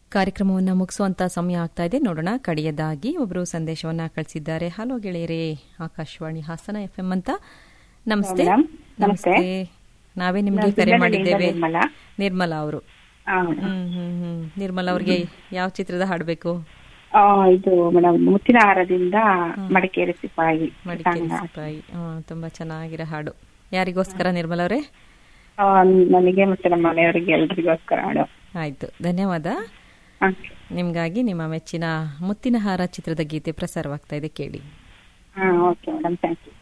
ಕಾರ್ಯಕ್ರಮವನ್ನು ಮುಗಿಸುವಂತ ಸಮಯ ಆಗ್ತಾ ಇದೆ ನೋಡೋಣ ಕಡೆಯದಾಗಿ ಒಬ್ಬರು ಸಂದೇಶವನ್ನ ಕಳಿಸಿದ್ದಾರೆ ಹಲೋ ಗೆಳೆಯರೇ ಆಕಾಶವಾಣಿ ಹಾಸನ ಎಫ್ ಎಂ ಅಂತ ನಮಸ್ತೆ ಮೇಡಮ್, ನಮಸ್ತೆ. ನಾವೇ ನಿಮ್ಗೆ ನಾನು ಕರೆ ಬಿಲ್ಲಳ್ಳಿಯಿಂದ ಮಾಡಿದ್ದೇವೆ ನಿರ್ಮಲಾ. ನಿರ್ಮಲಾ ಅವರು ಆ, ಹ್ಮ್ ಹ್ಮ್ ಹ್ಮ್ ನಿರ್ಮಲಾ ಅವ್ರಿಗೆ ಯಾವ ಚಿತ್ರದ ಹಾಡ್ಬೇಕು ಆ, ಇದು ಮೇಡಮ್ ಮುತ್ತಿನ ಹಾರದಿಂದ ಮಡಿಕೇರಿ ಸಿಪಾಯಿ ಮಡಿಕೇರಿ ಸಾಂಗ್. ಸಿಪಾಯಿ ಆ, ತುಂಬಾ ಚೆನ್ನಾಗಿರೋ ಹಾಡು ಯಾರಿಗೋಸ್ಕರ ನಿರ್ಮಲಾ ಅವರೇ ಆ, ನನಗೆ ಮತ್ತೆ ನಮ್ಮ ಮನೆಯವರಿಗೆ ಎಲ್ರಿಗೋಸ್ಕರ ಹಾಡು ಆಯ್ತು ಧನ್ಯವಾದ ಆ, ನಿಮ್ಗಾಗಿ ನಿಮ್ಮ ಮೆಚ್ಚಿನ ಮುತ್ತಿನ ಹಾರ ಚಿತ್ರದ ಗೀತೆ ಪ್ರಸಾರವಾಗ್ತಾ ಇದೆ ಕೇಳಿ ಆ, ಓಕೆ ಮೇಡಮ್ ಥ್ಯಾಂಕ್ ಯು